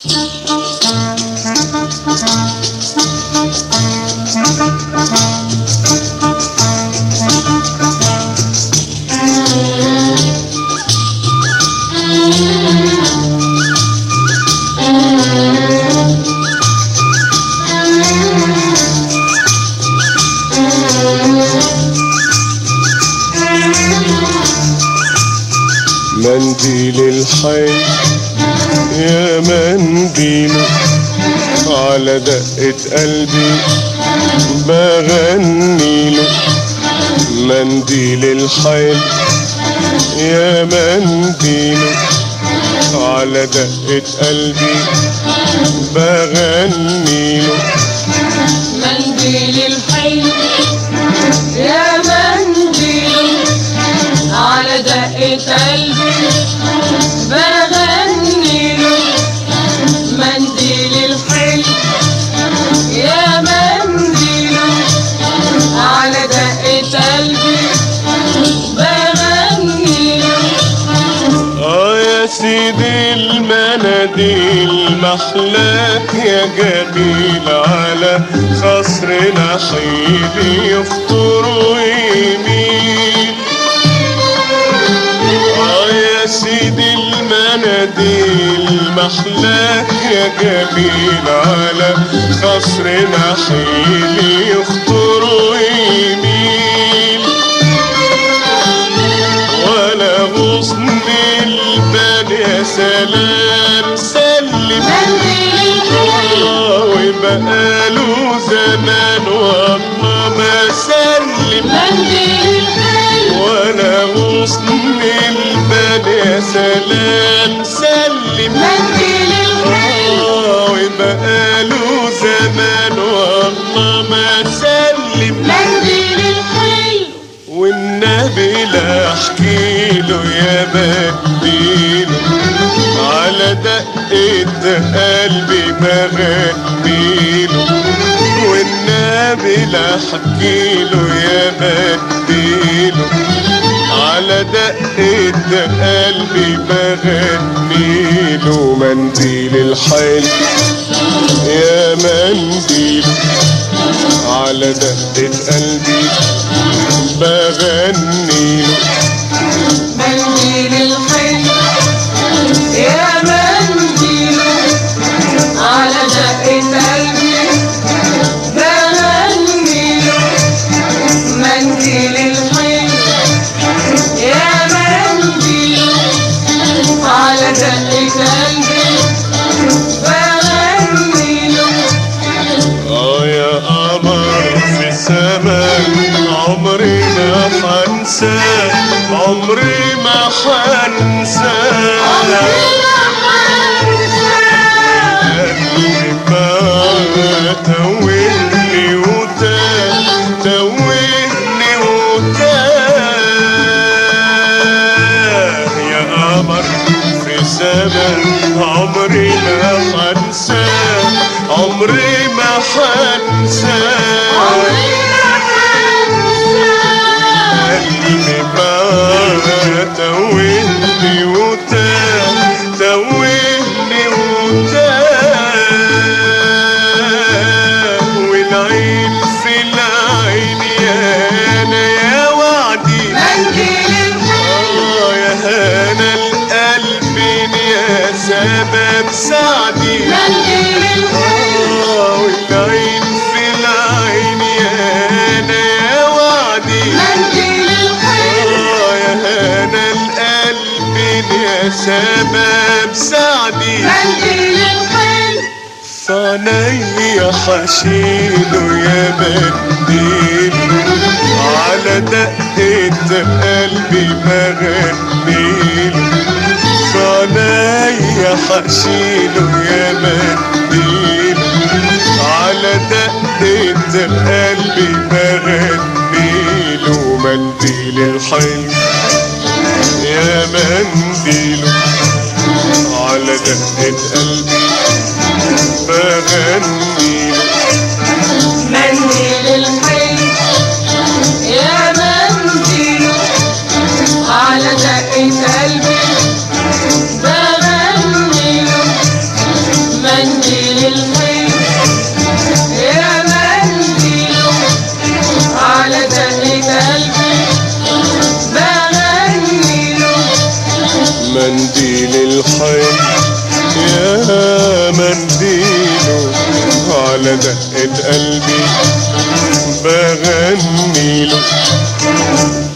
منديل الحي يا منديل على دقة قلبي بغنيله منديل الحي يا منديل على دقة قلبي بغنيله منديل الحي يا منديل على دقة قلبي بغني له منديل الحي يا منديل على دقة قلبي بغني له اه يا سيدي المناديل محلاك يا جميل على خصر نحيل يخطر ويميل اه يا سيدي المناديل محلاك يا جميل على خصر نحيل يخطر ويميل ولا غصن البال يا سلام سلم منديل الحي آه، وبقاله زمان والله ما سلم منديل الحي ولا غصن البال يا سلام سلم منديل الحي آه، وبقاله زمان والله ما سلم منديل الحي والنبي لا احكي له يا بديله على دقة قلبي بغنيله والنبي لا احكي له يا بديله على دقة قلبي بغنيله منديل الحيل يا منديل على دقة قلبي بغنيله منديل الحي يا منديل على دقة قلبي بغني له منديل الحي يا منديل على دقة قلبي بغني له اه يا قمر في السماء عمري ما حنساه عمري ما حنساه قلبي ما توهني وتاه توهني وتاه يا قمر في سماء عمري ما حنساه عمري ما حنساه قلبي ما توهني وتاه توهني وتاه والعين في العين يا انا يا وعدي منديل آه يا هنا القلب يا سبب سعدي منديل آه والعين في العين يا انا يا وعدي منديل الحي آه يا هنا القلب يا سبب سعدي منديل الحي فعليا حشيله يا منديل على دقة قلبي بغنيله فعليا حشيله يا منديل على دقة قلبي بغنيله منديل الحلم يا منديل على دقة قلبي بغنيله منديل الحي يا منديل على دقة قلبي بغني له دقة قلبي بغني له